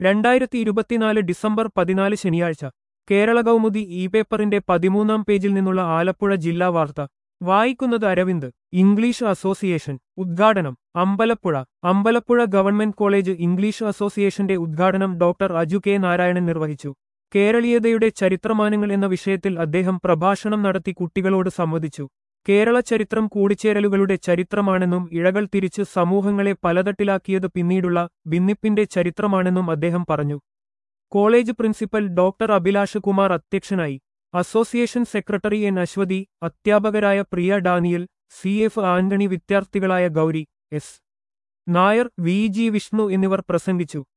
രണ്ടായിരത്തി ഇരുപത്തിനാല് ഡിസംബർ പതിനാല് ശനിയാഴ്ച കേരള കൗമുദി ഇ പേപ്പറിന്റെ പതിമൂന്നാം പേജിൽ നിന്നുള്ള ആലപ്പുഴ ജില്ലാ വാർത്ത വായിക്കുന്നത് അരവിന്ദ് ഇംഗ്ലീഷ് അസോസിയേഷൻ ഉദ്ഘാടനം Ambalappuzha Ambalappuzha government college English അസോസിയേഷന്റെ ഉദ്ഘാടനം ഡോക്ടർ അജു കെ നാരായണൻ നിർവഹിച്ചു കേരളീയതയുടെ ചരിത്രമാനങ്ങൾ എന്ന വിഷയത്തിൽ അദ്ദേഹം പ്രഭാഷണം നടത്തി കുട്ടികളോട് സംവദിച്ചു കേരള ചരിത്രം കൂടിച്ചേരലുകളുടെ ചരിത്രമാണെന്നും ഇഴകൾ തിരിച്ച് സമൂഹങ്ങളെ പലതട്ടിലാക്കിയത് പിന്നീടുള്ള ഭിന്നിപ്പിന്റെ ചരിത്രമാണെന്നും അദ്ദേഹം പറഞ്ഞു college principal doctor Abhilash Kumar അധ്യക്ഷനായി അസോസിയേഷൻ സെക്രട്ടറി എൻ അശ്വതി അധ്യാപകരായ പ്രിയ ഡാനിയൽ സി എഫ് ആന്റണി വിദ്യാർത്ഥികളായ Gauri S Nair V G Vishnu എന്നിവർ പ്രസംഗിച്ചു